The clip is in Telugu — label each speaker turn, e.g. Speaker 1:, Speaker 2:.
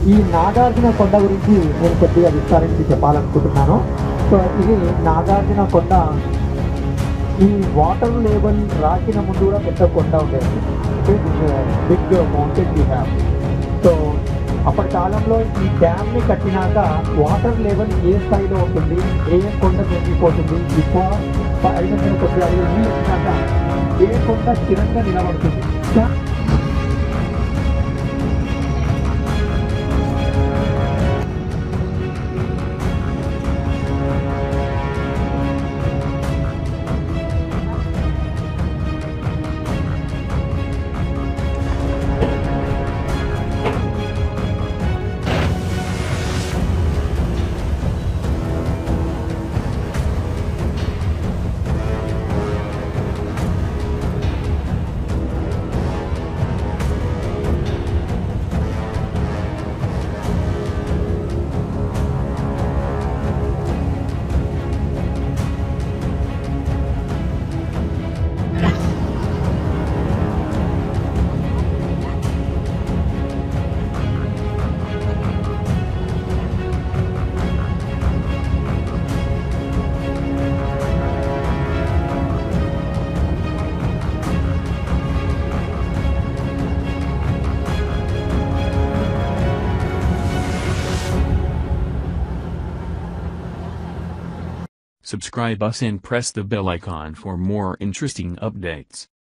Speaker 1: ఈ నాగార్జున కొండ గురించి నేను కొద్దిగా విస్తారించి చెప్పాలనుకుంటున్నాను సో ఇది నాగార్జున కొండ ఈ వాటర్ లెవెల్ రాసిన ముందు కూడా పెద్ద కొండ ఉండేది big mountain we have so అప్పటి కాలంలో ఈ డ్యామ్ ని కట్టినాక వాటర్ లెవెల్ ఏ స్థాయిలో ఉంటుంది ఏ కొండ తగ్గిపోతుంది బిఫోర్ ఐదు వందల కొద్ది అడుగులు నీళ్ళు వచ్చినాక ఏ కొండ స్థిరంగా నిలబడుతుంది దా-
Speaker 2: Subscribe us and press the bell icon for more interesting updates.